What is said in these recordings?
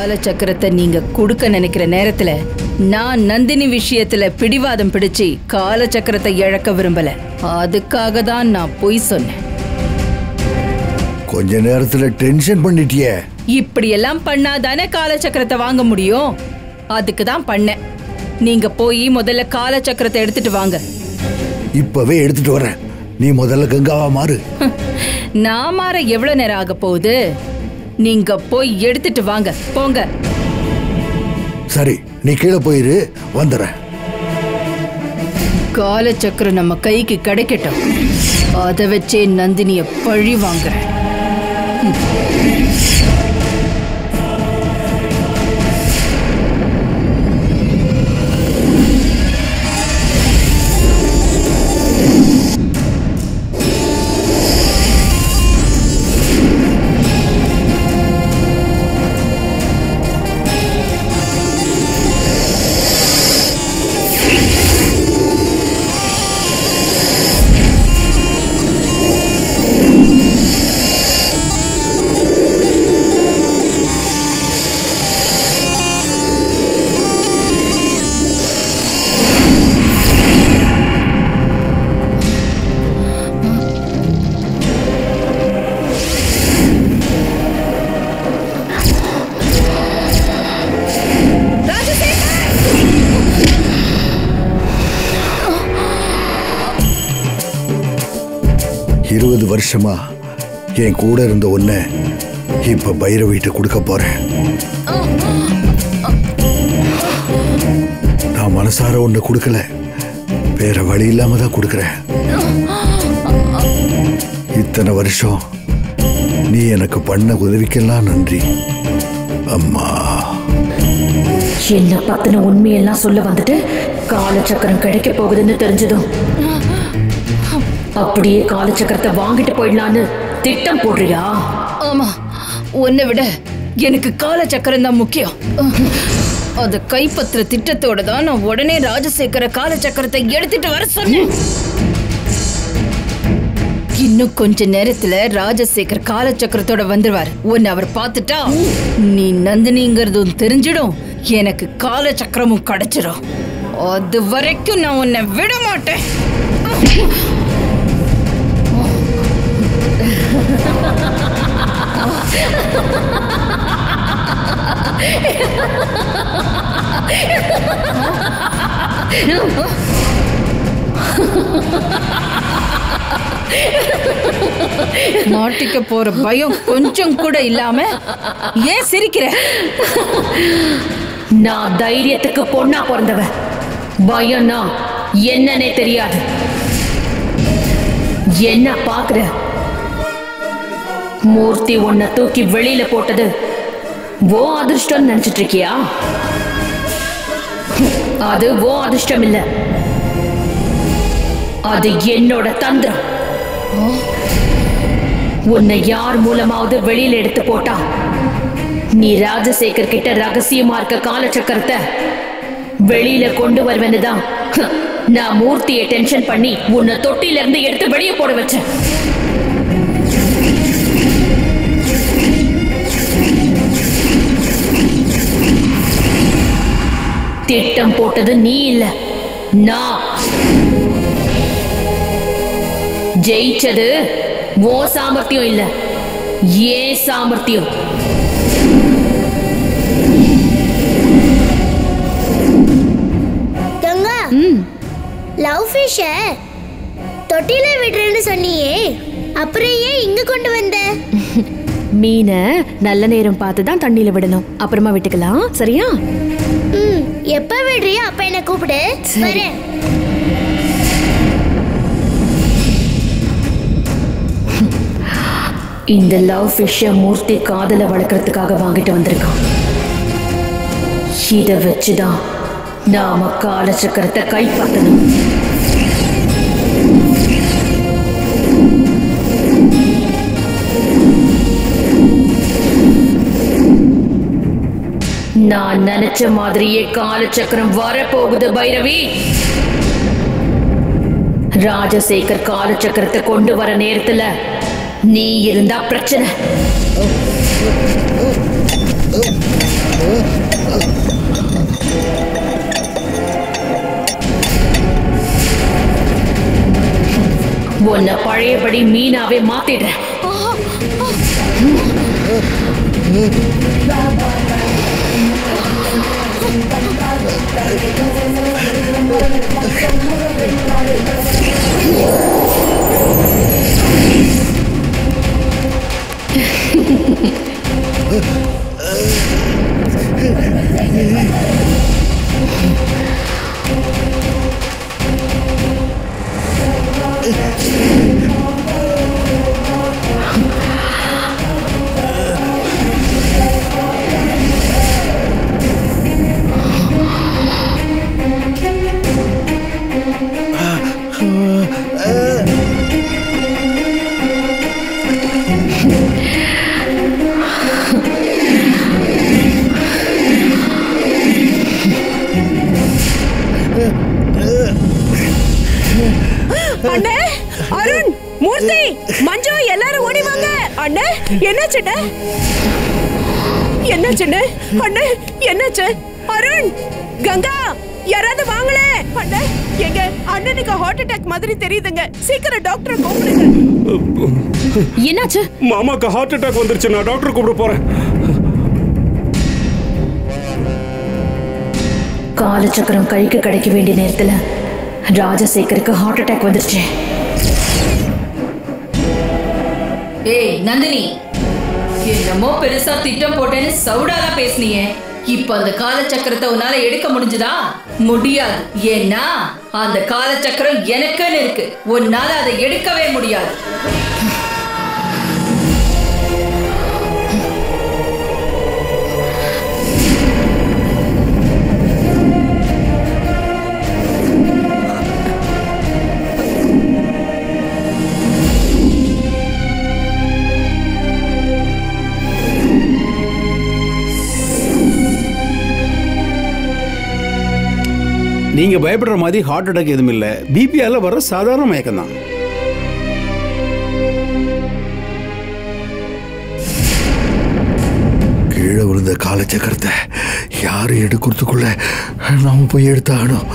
காலச்சக்கரத்தை நீங்க கொடுக்க நினைக்கிற நேரத்துல நான் நந்தினி விஷயத்துல பிடிவாதம் பிடிச்சு காலச்சக்கரத்தை இழக்க விரும்பல அதுக்காக தான் நான் பொய் சொன்னேன் கொஞ்ச நேரத்துல டென்ஷன் பண்ணிட்டியே இப்படியெல்லாம் பண்ணாதானே காலச்சக்கரத்தை வாங்க முடியும் அதுக்கு தான் பண்ணேன் நீங்க போய் முதல்ல காலச்சக்கரத்தை எடுத்துட்டு வாங்க இப்பவே எடுத்துட்டு வரேன் நீ முதல்ல கங்காவா மாறு நான் மாற எவ்வளவு நேரம் ஆக போகுது நீங்க போய் எடுத்துட்டு வாங்க போங்க சரி நீ கீழே போயிரு வந்துடுறேன் காலச்சக்கரம் நம்ம கைக்கு கிடைக்கட்டும் அதை வச்சே நந்தினிய பழி வாங்குறேன் இருபது வருஷமா என் கூட இருந்த ஒன்ன இப்ப பைரவிட்ட கொடுக்க போறேன் நான் மனசார ஒண்ணு கொடுக்கல வேற வழி இல்லாம தான் கொடுக்கறேன் இத்தனை வருஷம் நீ எனக்கு பண்ண உதவிக்கெல்லாம் நன்றி அம்மா என்ன பத்தின உண்மையெல்லாம் சொல்ல வந்துட்டு காலச்சக்கரம் கிடைக்க போகுதுன்னு தெரிஞ்சதும் அப்படியே காலச்சக்கரத்தை வாங்கிட்டு போயிடலான்னு திட்டம் போடுறியா ஆமா உன்னை விட எனக்கு காலச்சக்கரம் தான் முக்கியம் அது கைப்பற்ற திட்டத்தோட தான் நான் உடனே ராஜசேகர காலச்சக்கரத்தை எடுத்துட்டு வர சொன்னேன் இன்னும் கொஞ்ச நேரத்துல ராஜசேகர் காலச்சக்கரத்தோட வந்துருவார் உன்னை அவர் பார்த்துட்டா நீ நந்தினிங்கிறதும் தெரிஞ்சிடும் எனக்கு காலச்சக்கரமும் கிடைச்சிடும் அது வரைக்கும் நான் உன்னை விட மாட்டேன் மாட்டிக்க போற பயம் கொஞ்சம் கூட இல்லாம ஏன் சிரிக்கிற நான் தைரியத்துக்கு பொண்ணா பிறந்தவ பயம்னா என்னன்னே தெரியாது என்ன பாக்குற மூர்த்தி உன்னை தூக்கி வெளியில போட்டது ஓ அதிர்ஷ்டம் நினைச்சிட்டு இருக்கியா அது ஓ அதிர்ஷ்டம் இல்ல அது என்னோட தந்திரம் உன்னை யார் மூலமாவது வெளியில எடுத்து போட்டா நீ ராஜசேகர் கிட்ட ரகசியமா இருக்க காலச்சக்கரத்தை வெளியில கொண்டு வருவேன்னு தான் நான் மூர்த்தியை டென்ஷன் பண்ணி உன்னை தொட்டில இருந்து எடுத்து வெளியே போட வச்சேன் திட்டம் போட்டது நீ இல்ல நான் ஜெயிச்சது ஓ சாமர்த்தியம் இல்ல ஏன் சாமர்த்தியம் கங்கா லவ் ஃபிஷ்ஷ தொட்டில விடுறேன்னு சொன்னியே அப்புறம் ஏன் இங்க கொண்டு வந்த மீனை நல்ல நேரம் பார்த்து தான் தண்ணியில விடணும் அப்புறமா விட்டுக்கலாம் சரியா ம் எப்ப விடுறியோ அப்ப என்ன கூப்பிடு வரேன் இந்த லவ் ஃபிஷ்ஷ மூர்த்தி காதல வளர்க்கறதுக்காக வாங்கிட்டு வந்திருக்கான் இத வச்சுதான் நாம காலச்சக்கரத்தை கைப்பற்றணும் நான் நினைச்ச மாதிரியே காலச்சக்கரம் வரப்போகுது பைரவி ராஜசேகர் காலச்சக்கரத்தை கொண்டு வர நேரத்துல நீ இருந்தா பிரச்சனை உன்னை பழையபடி மீனாவே மாத்திடுறேன் அண்ணே அருண் மூர்த்தி மஞ்சு எல்லாரும் ஓடி வாங்க அண்ணே என்னாச்சுண்ணே என்னாச்சுண்ணே அண்ணே என்னாச்சு அருண் கங்கா யாராவது வாங்களே அண்ணே எங்க அண்ணனுக்கு ஹார்ட் அட்டாக் மாதிரி தெரியுதுங்க சீக்கிரம் டாக்டரை கூப்பிடுங்க என்னாச்சு மாமாக்கு ஹார்ட் அட்டாக் வந்துருச்சு நான் டாக்டர் கூப்பிட போறேன் காலச்சக்கரம் கைக்கு கிடைக்க வேண்டிய நேரத்துல ராஜசேகருக்கு ஹார்ட் அட்டாக் வந்துருச்சு ஏய் நந்தினி என்னமோ பெருசா திட்டம் போட்டேன்னு சவுடாலா பேசுனியே இப்ப அந்த காலச்சக்கரத்தை உன்னால எடுக்க முடிஞ்சுதா முடியாது ஏன்னா அந்த காலச்சக்கரம் எனக்குன்னு இருக்கு உன்னால அதை எடுக்கவே முடியாது நீங்க பயப்படுற மாதிரி ஹார்ட் அட்டாக் எதுவும் இல்லை பிபியால வர சாதாரண மயக்கம் தான் கீழே விழுந்த காலச்சக்கரத்தை யாரும் எடுக்கிறதுக்குள்ள நாம போய் எடுத்தாகணும்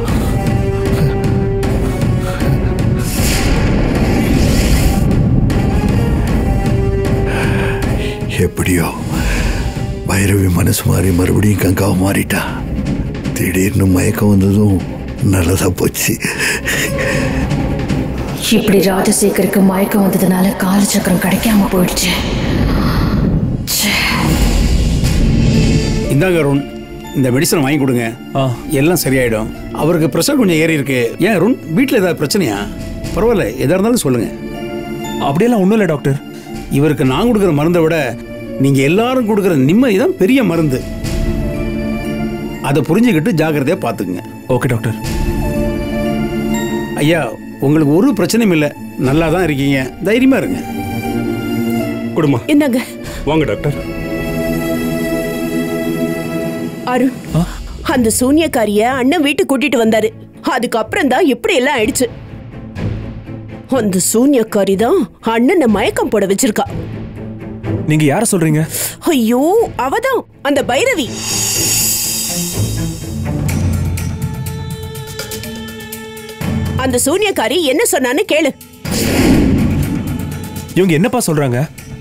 எப்படியோ பைரவி மனசு மாறி மறுபடியும் கங்காவை மாறிட்டா திடீர்னு மயக்கம் வந்ததும் நல்லதா போச்சு இப்படி ராஜசேகருக்கு மயக்கம் வந்ததுனால காலச்சக்கரம் கிடைக்காம போயிடுச்சு இந்தாங்க அருண் இந்த மெடிசன் வாங்கி கொடுங்க எல்லாம் சரியாயிடும் அவருக்கு ப்ரெஷர் கொஞ்சம் ஏறி இருக்கு ஏன் அருண் வீட்டில் ஏதாவது பிரச்சனையா பரவாயில்ல எதா இருந்தாலும் சொல்லுங்க அப்படியெல்லாம் ஒன்றும் இல்லை டாக்டர் இவருக்கு நான் கொடுக்குற மருந்தை விட நீங்க எல்லாரும் கொடுக்குற நிம்மதி தான் பெரிய மருந்து அதை புரிஞ்சுக்கிட்டு ஜாக்கிரதையா பார்த்துக்குங்க ஓகே டாக்டர் ஐயா உங்களுக்கு ஒரு பிரச்சனையும் இல்லை நல்லா தான் இருக்கீங்க தைரியமா இருங்க கொடுமா என்னங்க வாங்க டாக்டர் அருண் அந்த சூனியக்காரிய அண்ணன் வீட்டுக்கு கூட்டிட்டு வந்தாரு அதுக்கப்புறம் தான் இப்படி எல்லாம் ஆயிடுச்சு அந்த சூனியக்காரி தான் அண்ணனை மயக்கம் போட வச்சிருக்கா நீங்க யார சொல்றீங்க ஐயோ அவதான் அந்த பைரவி அந்த சூனியக்காரி என்ன சொன்னான்னு கேளு இவங்க என்னப்பா சொல்றாங்க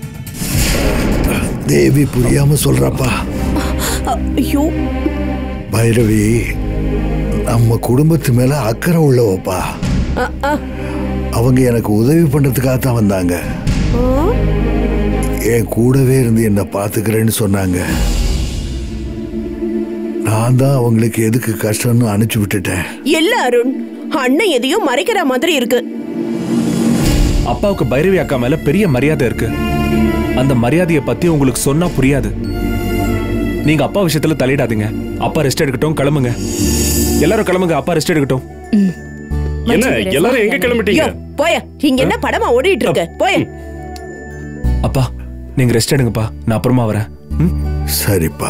தேவி புரியாம சொல்றாப்பா அ- ஐயோ பைரவி நம்ம குடும்பத்து மேல அக்கறை உள்ளவப்பா அ, அ, அவங்க எனக்கு உதவி பண்றதுக்காக தான் வந்தாங்க ஆ, என் கூடவே இருந்து என்ன பாத்துக்கிறேன்னு சொன்னாங்க நான் தான் அவங்களுக்கு எதுக்கு கஷ்டம்னு அனுப்பிச்சு விட்டுட்டேன் இல்ல அருண் அண்ணன் எதையும் மறைக்கிற மாதிரி இருக்கு அப்பாவுக்கு பைரவி அக்கா மேல பெரிய மரியாதை இருக்கு அந்த மரியாதையை பத்தி உங்களுக்கு சொன்னா புரியாது நீங்க அப்பா விஷயத்துல தலையிடாதீங்க அப்பா ரெஸ்ட் எடுக்கட்டும் கிளம்புங்க எல்லாரும் கிளம்புங்க அப்பா ரெஸ்ட் எடுக்கட்டும் என்ன எல்லாரும் எங்க யோ, போய இங்க என்ன படமா ஓடிட்டு இருக்கு போய அப்பா நீங்க ரெஸ்ட் எடுங்கப்பா நான் அப்புறமா வரேன் ம்? சரிப்பா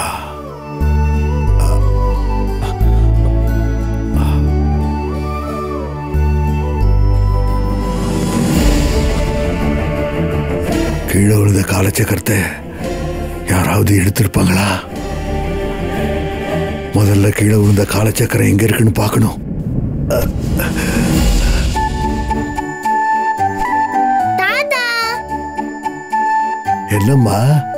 கீழே விழுந்த காலச்சக்கரத்தை யாராவது எடுத்திருப்பாங்களா முதல்ல கீழே விழுந்த காலச்சக்கரம் எங்க இருக்குன்னு பார்க்கணும் தாத்தா என்னம்மா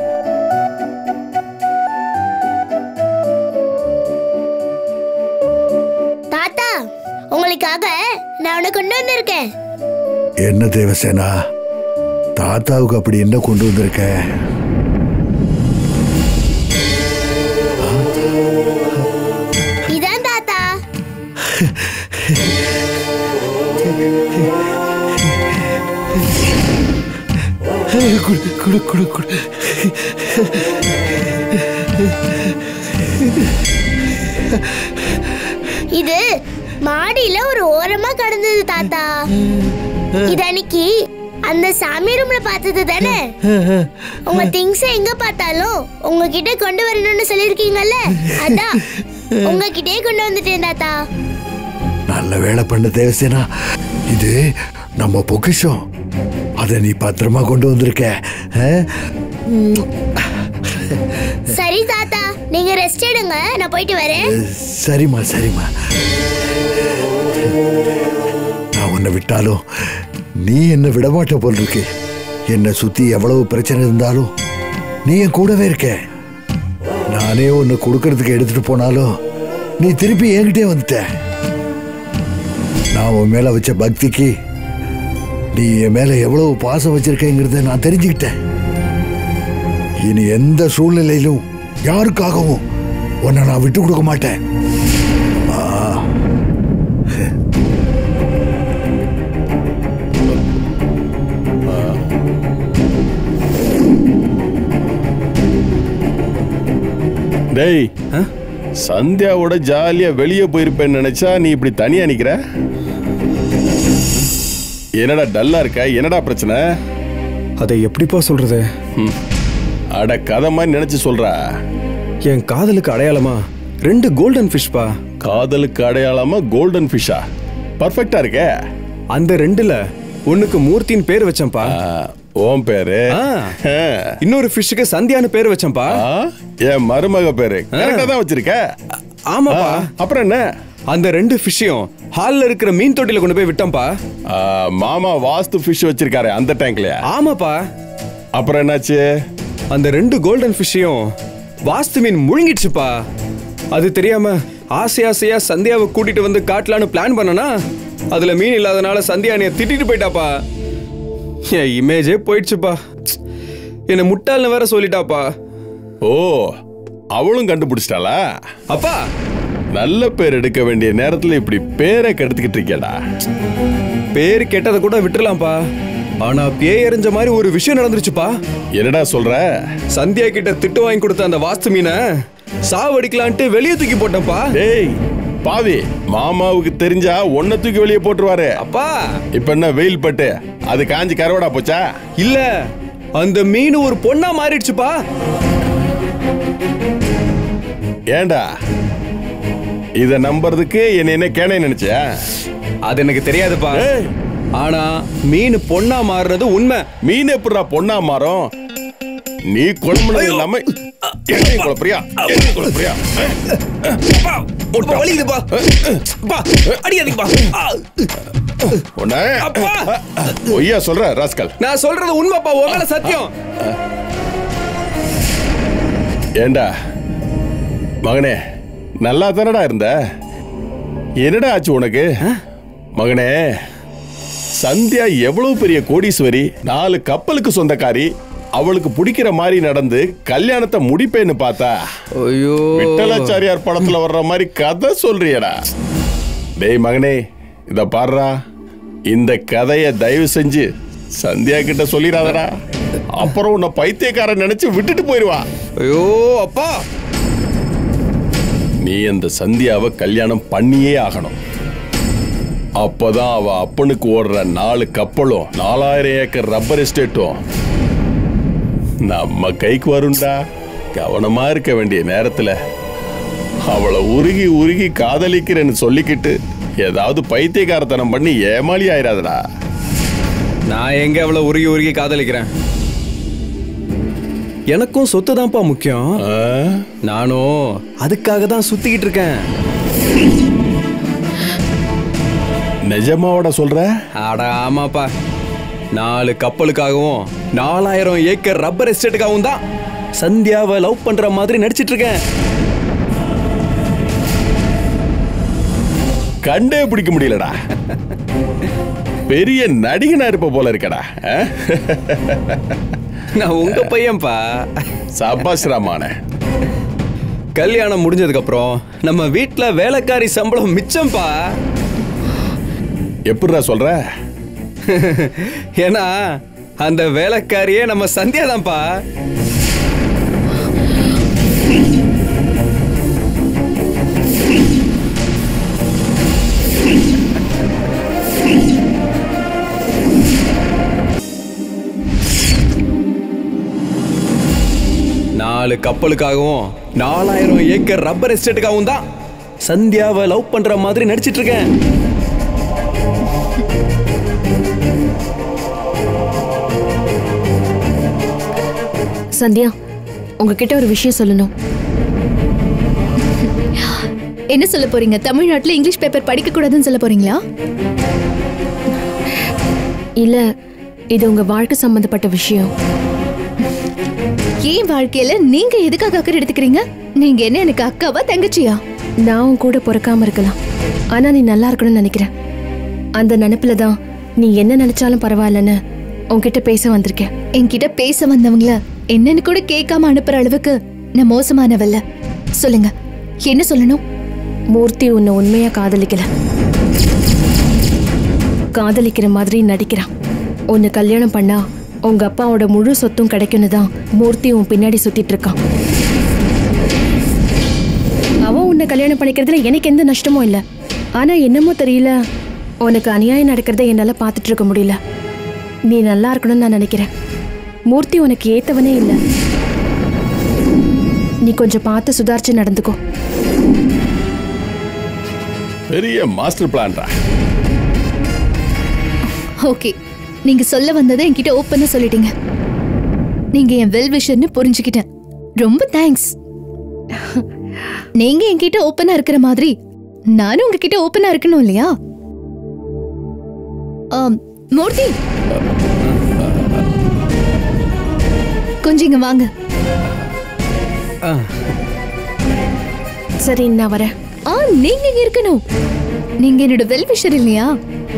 தாத்தா உங்களுக்காக நான் உன்னை கொண்டு வந்திருக்கேன் என்ன தேவசேனா தாத்தாவுக்கு அப்படி என்ன கொண்டு வந்திருக்க இதான் தாத்தா குடு குடு குடு குடு இது மாடியில ஒரு ஓரமா கடந்தது தாத்தா இது அன்னைக்கு அந்த சாமி ரூம்ல பார்த்தது தானே உங்க திங்ஸ் எங்க பார்த்தாலும் உங்ககிட்ட கொண்டு வரணும்னு சொல்லிருக்கீங்கல்ல அதான் உங்ககிட்டயே கொண்டு வந்துட்டேன் தாத்தா நல்ல வேலை பண்ண தேவசேனா இது நம்ம பொக்கிஷம் அதை நீ பத்திரமா கொண்டு வந்திருக்க ஆ? சரி தாத்தா நீங்க ரெஸ்ட் எடுங்க நான் போயிட்டு வரேன் சரிம்மா சரிம்மா நான் உன்னை விட்டாலும் நீ என்னை விடமாட்ட போல் இருக்கு என்னை சுத்தி எவ்வளவு பிரச்சனை இருந்தாலும் நீ என் கூடவே இருக்க நானே உன்னை கொடுக்கறதுக்கு எடுத்துட்டு போனாலும் நீ திருப்பி என்கிட்டே வந்துட்ட நான் உன் மேல வச்ச பக்திக்கு நீ என் மேல எவ்வளவு பாசம் வச்சிருக்கேங்கிறத நான் தெரிஞ்சுக்கிட்டேன் இனி எந்த சூழ்நிலையிலும் யாருக்காகவும் உன்னை நான் விட்டு கொடுக்க மாட்டேன் டேய் சந்தியாவோட ஜாலியா வெளியே போயிருப்பேன்னு நினைச்சா நீ இப்படி தனியா நிக்கிற என்னடா டல்லா இருக்க என்னடா பிரச்சனை அதை எப்படிப்பா சொல்றது ம். அட கதை மாதிரி நினைச்சு சொல்றா என் காதலுக்கு அடையாளமா ரெண்டு கோல்டன் ஃபிஷ்பா காதலுக்கு அடையாளமா கோல்டன் ஃபிஷ்ஷா பர்ஃபெக்டா இருக்கே அந்த ரெண்டுல ஒண்ணுக்கு மூர்த்தின்னு பேர் வச்சேன்ப்பா ஆ, உன் பேரு ஆ. ஆ. இன்னொரு ஃபிஷ்ஷுக்கு சந்தியான்னு பேர் வச்சேன்ப்பா ஆ, என் மருமக பேரு கரெக்டா தான் வச்சிருக்க ஆமாப்பா ஆ, அப்புறம் என்ன அந்த ரெண்டு ஃபிஷ்ஷையும் ஹால்ல இருக்கிற மீன் தொட்டில கொண்டு போய் விட்டோம்ப்பா ஆ, மாமா வாஸ்து ஃபிஷ் வச்சிருக்காரு அந்த டேங்க்லயா ஆமாப்பா அப்புறம் என்னாச்சு அந்த ரெண்டு கோல்டன் ஃபிஷ்ஷையும் வாஸ்து மீன் முழுங்கிடுச்சுப்பா அது தெரியாம ஆசை ஆசையா சந்தியாவை கூட்டிட்டு வந்து காட்டலான்னு பிளான் பண்ணனா அதுல மீன் இல்லாதனால சந்தியா என்னைய திட்டிட்டு போயிட்டாப்பா என் இமேஜே போயிடுச்சுப்பா என்னை முட்டாள்னு வேற சொல்லிட்டாப்பா ஓ அவளும் கண்டுபிடிச்சிட்டாளா அப்பா நல்ல பேர் எடுக்க வேண்டிய நேரத்துல இப்படி பேரை கெடுத்துக்கிட்டு இருக்கியடா பேர் கெட்டதை கூட விட்டுறலாம்ப்பா ஆனா பேய் எறிஞ்ச மாதிரி ஒரு விஷயம் நடந்துருச்சுப்பா என்னடா சொல்ற சந்தியா கிட்ட திட்டு வாங்கி கொடுத்த அந்த வாஸ்து மீனை சாவடிக்கலான்ட்டு வெளியே தூக்கி போட்டேன்ப்பா டேய் பாவி மாமாவுக்கு தெரிஞ்சா ஒன்ன தூக்கி வெளியே போட்டுருவாரு அப்பா இப்ப என்ன வெயில் பட்டு அது காஞ்சி கருவாடா போச்சா இல்ல அந்த மீன் ஒரு பொண்ணா மாறிடுச்சுப்பா ஏன்டா இத நம்புறதுக்கு என்ன என்ன கேனே நினைச்சியா அது எனக்கு தெரியாதுப்பா ஏய், ஆனா மீன் பொண்ணா மாறுறது உண்மை மீன் எப்படிடா பொண்ணா மாறும் நீ குழம்புனது இல்லாம என்னையும் குழப்பறியா என்னையும் குழப்பறியா வலிக்குதுப்பா அப்பா, அடிக்காதீங்கப்பா ஆ, உன்னை அப்பா. பொய்யா சொல்ற ராஸ்கல் நான் சொல்றது உண்மைப்பா உன் மேல சத்தியம் ஏண்டா மகனே நல்லா தானடா இருந்த என்னடா ஆச்சு உனக்கு மகனே சந்தியா எவ்வளவு பெரிய கோடீஸ்வரி நாலு கப்பலுக்கு சொந்தக்காரி அவளுக்கு பிடிக்கிற மாதிரி நடந்து கல்யாணத்தை முடிப்பேன்னு பார்த்தா ஐயோ விட்டலாச்சாரியார் படத்துல வர்ற மாதிரி கதை சொல்றியடா டேய் மகனே இத பாருடா இந்த கதைய தயவு செஞ்சு சந்தியா கிட்ட சொல்லிடாதடா அப்புறம் உன்னை பைத்தியக்காரன் நினைச்சு விட்டுட்டு போயிருவா ஐயோ அப்பா நீ அந்த சந்தியாவை கல்யாணம் பண்ணியே ஆகணும் அப்பதான் அவ அப்பனுக்கு ஓடுற நாலு கப்பலும் நாலாயிரம் ஏக்கர் ரப்பர் எஸ்டேட்டும் நம்ம கைக்கு வரும்டா கவனமா இருக்க வேண்டிய நேரத்துல அவளை உருகி உருகி காதலிக்கிறேன்னு சொல்லிக்கிட்டு ஏதாவது பைத்தியக்காரத்தனம் பண்ணி ஏமாளி ஆயிராதடா நான் எங்க அவ்வளவு உருகி உருகி காதலிக்கிறேன் எனக்கும் சொத்து தான்ப்பா முக்கியம் நானும் அதுக்காக தான் சுத்திக்கிட்டு இருக்கேன் நிஜமாவோட சொல்ற அட ஆமாப்பா நாலு கப்பலுக்காகவும் நாலாயிரம் ஏக்கர் ரப்பர் எஸ்டேட்டுக்காகவும் தான் சந்தியாவை லவ் பண்ற மாதிரி நடிச்சிட்டு இருக்கேன் கண்டே பிடிக்க முடியலடா பெரிய நடிகனா இருப்ப போல இருக்கடா ஆ? நான் உங்க பையன்பா சபாஸ் ராமான கல்யாணம் முடிஞ்சதுக்கு அப்புறம் நம்ம வீட்ல வேலைக்காரி சம்பளம் மிச்சம்பா எப்படிடா சொல்ற ஏன்னா அந்த வேலைக்காரியே நம்ம சந்தியா தான்ப்பா நாலு கப்பலுக்காகவும் நாலாயிரம் ஏக்கர் ரப்பர் எஸ்டேட்டுக்காகவும் தான் சந்தியாவை லவ் பண்ற மாதிரி நடிச்சிட்டு இருக்கேன் சந்தியா உங்ககிட்ட ஒரு விஷயம் சொல்லணும் என்ன சொல்ல போறீங்க தமிழ்நாட்டுல இங்கிலீஷ் பேப்பர் படிக்க கூடாதுன்னு சொல்ல போறீங்களா இல்ல இது உங்க வாழ்க்கை சம்பந்தப்பட்ட விஷயம் ஏன் வாழ்க்கையில நீங்க எதுக்காக அக்கறை எடுத்துக்கிறீங்க நீங்க என்ன எனக்கு அக்காவா தங்கச்சியா நான் உன் கூட பிறக்காம இருக்கலாம் ஆனா நீ நல்லா இருக்கணும்னு நினைக்கிறேன் அந்த நினைப்புல தான் நீ என்ன நினைச்சாலும் பரவாயில்லன்னு உன்கிட்ட பேச வந்திருக்கேன் என்கிட்ட பேச வந்தவங்கள என்னன்னு கூட கேட்காம அனுப்புற அளவுக்கு நான் மோசமானவல்ல சொல்லுங்க என்ன சொல்லணும் மூர்த்தி உன்னை உண்மையா காதலிக்கல காதலிக்கிற மாதிரி நடிக்கிறான் உன்னை கல்யாணம் பண்ணா உங்க அப்பாவோட முழு சொத்தும் கிடைக்கும்னு தான் மூர்த்தி உன் பின்னாடி சுத்திட்டு இருக்கான் அவன் உன்னை கல்யாணம் பண்ணிக்கிறதுல எனக்கு எந்த நஷ்டமும் இல்லை ஆனா என்னமோ தெரியல உனக்கு அநியாயம் நடக்கிறத என்னால பார்த்துட்டு இருக்க முடியல நீ நல்லா இருக்கணும்னு நான் நினைக்கிறேன் மூர்த்தி உனக்கு ஏத்தவனே இல்லை நீ கொஞ்சம் பார்த்து சுதாரிச்சு நடந்துக்கோ பெரிய மாஸ்டர் பிளான்டா ஓகே நீங்க சொல்ல வந்ததை என்கிட்ட ஓப்பனா சொல்லிட்டீங்க நீங்க என் வெல் விஷர்னு புரிஞ்சுக்கிட்டேன் ரொம்ப தேங்க்ஸ் நீங்க என்கிட்ட ஓப்பனா இருக்கிற மாதிரி நானும் உங்ககிட்ட ஓப்பனா இருக்கணும் இல்லையா ஆம், மூர்த்தி கொஞ்சம் இங்க வாங்க சரி நான் வரேன் ஆ நீங்க இங்க இருக்கணும் நீங்க என்னோட வெல் விஷர் இல்லையா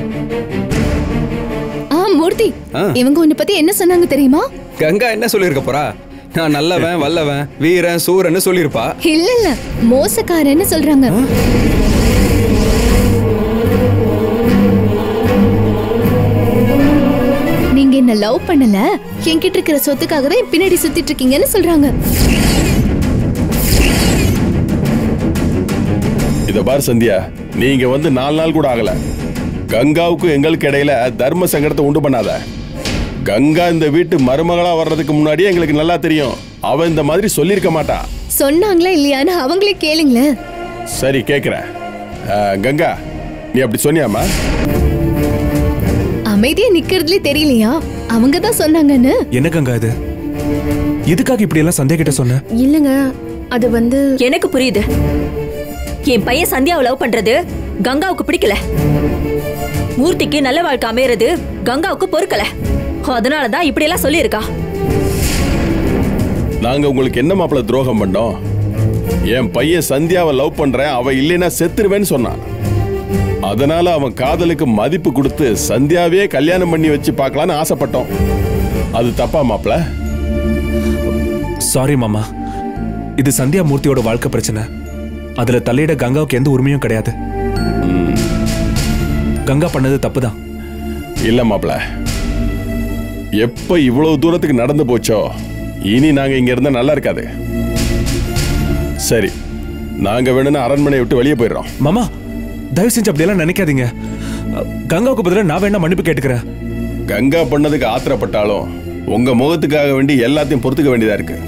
ஆ மூர்த்தி ஆ. இவங்க உன்னை பத்தி என்ன சொன்னாங்க தெரியுமா கங்கா என்ன சொல்லியிருக்க போறா நான் நல்லவன் வல்லவன் வீரன் சூரன்னு சொல்லியிருப்பா இல்ல இல்ல மோசக்காரன்னு சொல்றாங்க நீங்க என்ன லவ் பண்ணல என்கிட்ட இருக்கிற சொத்துக்காக தான் என் பின்னாடி சுத்திட்டு இருக்கீங்கன்னு சொல்றாங்க இத பார் சந்தியா நீங்க வந்து நாலு நாள் கூட ஆகல கங்காவுக்கும் எங்களுக்கு இடையில தர்ம சங்கடத்தை உண்டு பண்ணாத கங்கா இந்த வீட்டு மருமகளா வர்றதுக்கு முன்னாடியே எங்களுக்கு நல்லா தெரியும் அவ இந்த மாதிரி சொல்லியிருக்க மாட்டா சொன்னாங்களா இல்லையான்னு அவங்களே கேளுங்களேன் சரி கேக்குறேன் அஹ், கங்கா நீ அப்படி சொன்னியாமா அமைதியா நிக்கிறதுலே தெரியலையா அவங்க தான் சொன்னாங்கன்னு என்ன கங்கா இது எதுக்காக இப்படி எல்லாம் சந்தியா கிட்ட சொன்ன இல்லைங்க அது வந்து எனக்கு புரியுது என் பையன் சந்தியாவை லவ் பண்றது கங்காவுக்கு பிடிக்கல மூர்த்திக்கு நல்ல வாழ்க்கை அமையறது கங்காவுக்கு பொறுக்கல அதனால தான் இப்படி எல்லாம் சொல்லியிருக்கா நாங்க உங்களுக்கு என்ன மாப்பிள துரோகம் பண்ணோம் என் பையன் சந்தியாவை லவ் பண்றேன் அவ இல்லைன்னா செத்துருவேன்னு சொன்னான் அதனால அவன் காதலுக்கு மதிப்பு கொடுத்து சந்தியாவே கல்யாணம் பண்ணி வச்சு பார்க்கலான்னு ஆசைப்பட்டோம் அது தப்பா மாப்பிள சாரி மாமா இது சந்தியா மூர்த்தியோட வாழ்க்கை பிரச்சனை அதுல தலையிட கங்காவுக்கு எந்த உரிமையும் கிடையாது கங்கா பண்ணது தப்புதான் இல்ல மாப்பிள எப்ப இவ்வளவு தூரத்துக்கு நடந்து போச்சோ இனி நாங்க இங்க இருந்தா நல்லா இருக்காது சரி நாங்க வேணும்னா அரண்மனையை விட்டு வெளியே போயிடுறோம் மாமா தயவு செஞ்சு அப்படியெல்லாம் நினைக்காதீங்க அ, கங்காவுக்கு பதிலா நான் வேணா மன்னிப்பு கேட்டுக்கிறேன் கங்கா பண்ணதுக்கு ஆத்திரப்பட்டாலும் உங்க முகத்துக்காக வேண்டி எல்லாத்தையும் பொறுத்துக்க வேண்டியதா இருக்கு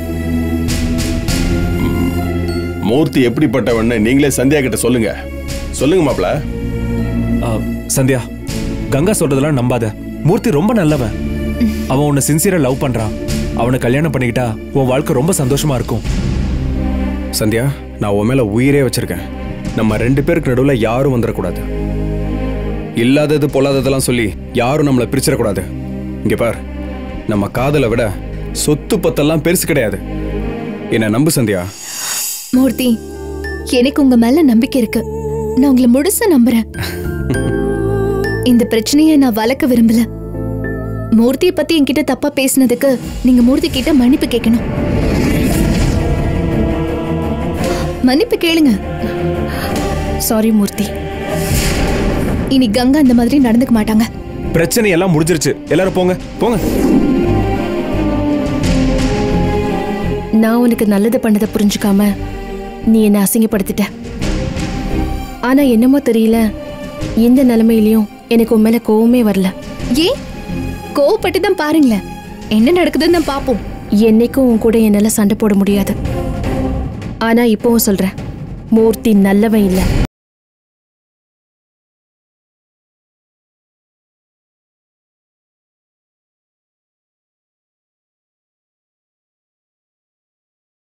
ம், மூர்த்தி எப்படிப்பட்டவன்னு நீங்களே சந்தியா கிட்ட சொல்லுங்க சொல்லுங்க மாப்ள அ, சந்தியா கங்கா சொல்றதெல்லாம் நம்பாத மூர்த்தி ரொம்ப நல்லவன் அவன் உன்னை சின்சியரா லவ் பண்றான் அவனை கல்யாணம் பண்ணிக்கிட்டா உன் வாழ்க்கை ரொம்ப சந்தோஷமா இருக்கும் சந்தியா நான் உன் மேல உயிரே வச்சிருக்கேன் நம்ம ரெண்டு பேருக்கு நடுவில் யாரும் வந்துடக்கூடாது இல்லாதது பொல்லாததெல்லாம் சொல்லி யாரும் நம்மளை பிரிச்சிடக்கூடாது இங்க பார் நம்ம காதலை விட சொத்து பத்தெல்லாம் பெருசு கிடையாது என்ன நம்பு சந்தியா மூர்த்தி எனக்கு உங்க மேல நம்பிக்கை இருக்கு நான் உங்களை முழுசா நம்புறேன் இந்த பிரச்சனையை நான் வளர்க்க விரும்பல மூர்த்தியை பத்தி என்கிட்ட தப்பா பேசினதுக்கு நீங்க மூர்த்தி கிட்ட மன்னிப்பு கேட்கணும் மன்னிப்பு கேளுங்க சாரி மூர்த்தி இனி கங்கா அந்த மாதிரி நடந்துக்க மாட்டாங்க பிரச்சனை எல்லாம் முடிஞ்சிருச்சு எல்லாரும் போங்க போங்க நான் உனக்கு நல்லது பண்ணதை புரிஞ்சுக்காம நீ என்னை அசிங்கப்படுத்திட்ட ஆனா என்னமோ தெரியல எந்த நிலைமையிலயும் எனக்கு உன் மேல கோவமே வரல ஏன் கோவப்பட்டு தான் பாருங்களேன் என்ன நடக்குதுன்னு தான் பாப்போம் என்னைக்கும் உன் கூட என்னால சண்டை போட முடியாது ஆனா இப்பவும் சொல்றேன் மூர்த்தி நல்லவன் இல்லை